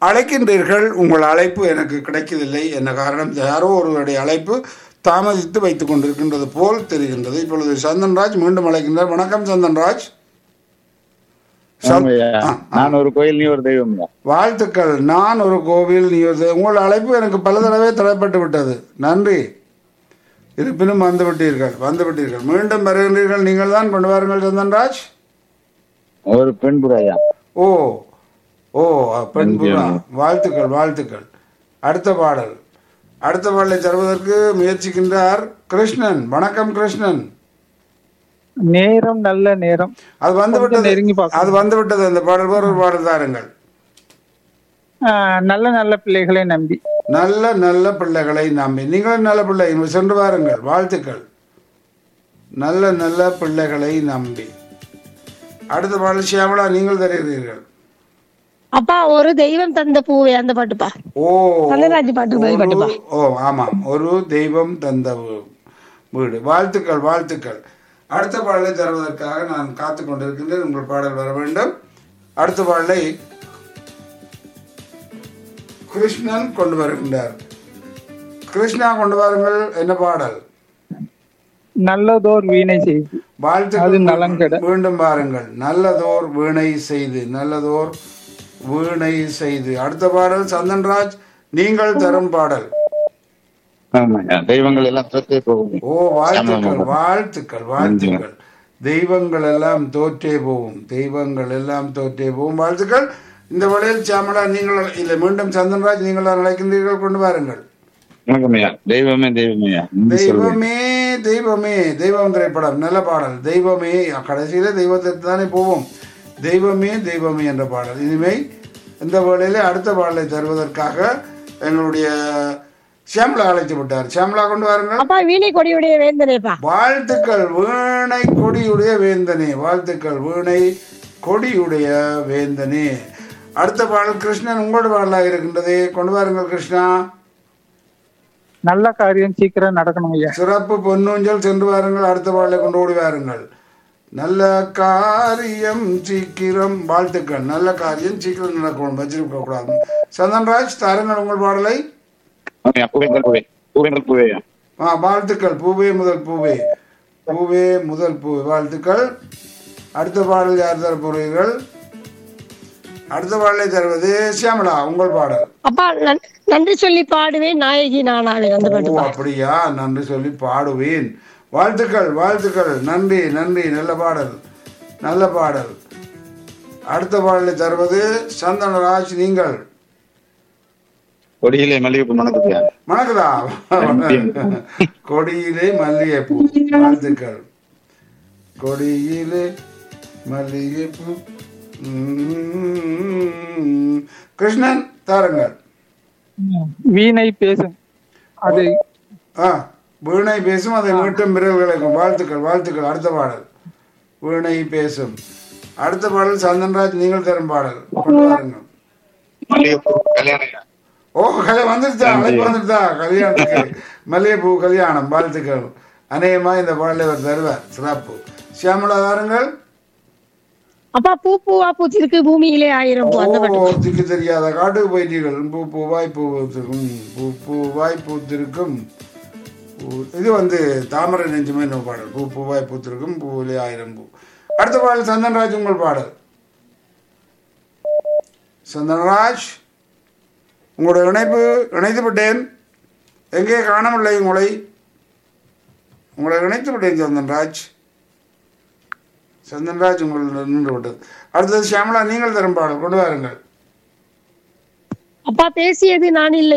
அழைக்கின்றீர்கள் உங்கள் அழைப்பு எனக்கு கிடைக்கவில்லை என்ன காரணம் யாரோ ஒருவருடைய அழைப்பு தாமதித்து வைத்துக் கொண்டிருக்கின்றது போல் தெரிகின்றது இப்பொழுது சந்தன்ராஜ் மீண்டும் அழைக்கின்றார் வணக்கம் சந்தன்ராஜ் சந்- ஆமாய்யா. ஆ, ஆ. நான் ஒரு கோயில் நீ ஒரு தெய்வம் வாழ்த்துக்கள் நான் ஒரு கோவில் நீ ஒரு தெய்வம். உங்கள் அழைப்பு எனக்கு பல தடவை தடைப்பட்டு விட்டது நன்றி இருப்பினும் வந்து விட்டீர்கள் வந்து விட்டீர்கள் மீண்டும் வருகின்றீர்கள் நீங்கள் தான் கொண்டு வாருங்கள் சந்தன்ராஜ் ஒரு பெண் புறாயா ஓ ஓ பெண் நன்றி, புறா. அண்ணா. வாழ்த்துக்கள் வாழ்த்துக்கள் அடுத்த பாடல் அடுத்த பாடலை தருவதற்கு முயற்சிக்கின்றார் கிருஷ்ணன் வணக்கம் கிருஷ்ணன் நேரம் நல்ல நேரம் அது வந்து கொஞ்சம் விட்டது நெருங்கி பார்க்கணும். அது வந்து விட்டது அந்த பாடல் வேறு ஒரு பாடல் தாருங்கள் ஆஹ் நல்ல நல்ல பிள்ளைகளை நம்பி நல்ல நல்ல பிள்ளைகளை நம்பி நீங்களும் நல்ல பிள்ளை சென்று வாருங்கள் வாழ்த்துக்கள் நல்ல நல்ல பிள்ளைகளை நம்பி அடுத்த பாடல் சியாமலா நீங்கள் தருகிறீர்கள் அப்பா ஒரு தெய்வம் தந்த பூவே அந்த பாட்டுப்பா ஓ கலைராஜ் பாட்டு போய் பாட்டுப்பா ஒரு- ஓ ஆமாம் ஒரு தெய்வம் தந்த வீ- வீடு வாழ்த்துக்கள் வாழ்த்துக்கள் அடுத்த பாடலை தருவதற்காக நான் காத்து கொண்டிருக்கின்றேன் உங்கள் பாடல் வர வேண்டும் அடுத்த பாடலை கிருஷ்ணன் கொண்டு வருகின்றார் கிருஷ்ணா கொண்டு வாருங்கள் என்ன பாடல் நல்லதோர் வீணை செய்து அது வாழ்த்துக்கள் நலங்கெட. மீண்டும் பாருங்கள் நல்லதோர் வீணை செய்து நல்லதோர் வீணை செய்து அடுத்த பாடல் சந்தன்ராஜ் நீங்கள் தரும் பாடல் ஆமாய்யா தெய்வங்கள் எல்லாம் தோற்றே போகும் ஓ வாழ்த்துக்கள் வாழ்த்துக்கள் வாழ்த்துக்கள் தெய்வங்கள் எல்லாம் தோற்றே போகும் தெய்வங்கள் எல்லாம் தோற்றே போகும் வாழ்த்துக்கள் இந்த வழியில் சாமலா நீங்கள் இல்லை மீண்டும் சந்தன்ராஜ் நீங்கள் அழைக்கின்றீர்கள் கொண்டு வாருங்கள் வணக்கம்யா தெய்வமே தெய்வமையா என்று சொல்வேன் தெய்வமே தெய்வமே தெய்வம் திரைப்படம் நல்ல பாடல் தெய்வமே கடைசியில தெய்வத்திற்கு தானே போவோம் தெய்வமே தெய்வமே என்ற பாடல் இனிமே இந்த வேளையிலே அடுத்த பாடலை தருவதற்காக எங்களுடைய ஷியாமலா அழைத்து விட்டார் ஷியாமலா கொண்டு வாருங்கள் அப்பா வீணை கொடியுடைய வேந்தனேப்பா வாழ்த்துக்கள் வீணை கொடியுடைய வேந்தனே வாழ்த்துக்கள் வீணை கொடியுடைய வேந்தனே அடுத்த பாடல் கிருஷ்ணன் உங்களோட பாடலாக இருக்கின்றதே கொண்டு வாருங்கள் கிருஷ்ணா நல்ல காரியம் சீக்கிரம் நடக்கணும் ஐயா சிறப்பு பொன்னூஞ்சல் சென்று வாருங்கள் அடுத்த பாடலை கொண்டு ஓடி வாருங்கள் நல்ல காரியம் சீக்கிரம் வாழ்த்துக்கள் நல்ல காரியம் சீக்கிரம் நடக்கணும் வச்சிருக்க கூடாது சந்தன்ராஜ் தாருங்கள் உங்கள் பாடலை ஆமாய்யா, பூவேங்கள் பூவே பூவேங்கள் பூவேயா ஆ வாழ்த்துக்கள் பூவே முதல் பூவே பூவே முதல் பூவே வாழ்த்துக்கள் அடுத்த பாடல் யார் தர போறீர்கள் அடுத்த பாடலை தருவது சியாமலா உங்கள் பாடல் அப்பா நன்- நன்றி சொல்லி பாடுவேன் நாயகி நானாவே அந்த ஓ பாட்டுப்பா அப்படியா நன்றி சொல்லி பாடுவேன் வாழ்த்துக்கள் வாழ்த்துக்கள் நன்றி நன்றி நல்ல பாடல் நல்ல பாடல் அடுத்த பாடலை தருவது சந்தனராஜ் நீங்கள் கொடியிலே மல்லிகைப்பூ மணக்குதியா மணக்குதா கொடியிலே மல்லிகைப்பூ வாழ்த்துக்கள் கொடியிலே மல்லிகைப்பூ உம். கிருஷ்ணன் தாருங்கள் வீணை பேசும் அது ஆ வீணை பேசும் அதை மீட்டும் விரல்களுக்கும் வாழ்த்துக்கள் வாழ்த்துக்கள் அடுத்த பாடல் வீணை பேசும் அடுத்த பாடல் சந்தன்ராஜ் நீங்கள் தரும் பாடல் கொண்டு வாருங்கள் மல்லிகைப்பூ கல்யாணையா ஓ கல்யாணம் வந்துருச்சா அழைப்பு வந்துருச்சா கல்யாணத்துக்கு மல்லிகைப்பூ கல்யாணம் வாழ்த்துக்கள் அநேகமா இந்த பாடலை அவர் தருவார் சிறப்பு சியாமலா தாருங்கள் அப்பா பூ பூவா பூத்திருக்கு பூமியிலே ஆயிரம் பூ அந்த ஓ பாட்டு திக்கு தெரியாத காட்டுக்கு போயிட்டீர்கள் பூ பூவாய் பூத்திருக்கும் பூ பூவாய் பூத்திருக்கும் பூ- இது வந்து தாமரை நெஞ்சுமே நம்ம பாடல் பூ பூவாய் பூத்திருக்கும் பூவிலே ஆயிரம் பூ அடுத்த பாடல் சந்தன்ராஜ் உங்கள் பாடல் சந்தனராஜ் உங்களுடைய இணைப்பு இணைத்து விட்டேன் எங்கே காணவில்லை உங்களை உங்களை இணைத்து விட்டேன் சந்தன்ராஜ் சந்தன்ராஜ் உங்கள் நின்று விட்டது அடுத்தது ஷியாமலா நீங்கள் தரும் பாடல் கொண்டு வாருங்கள் அப்பா பேசியது நான் இல்லை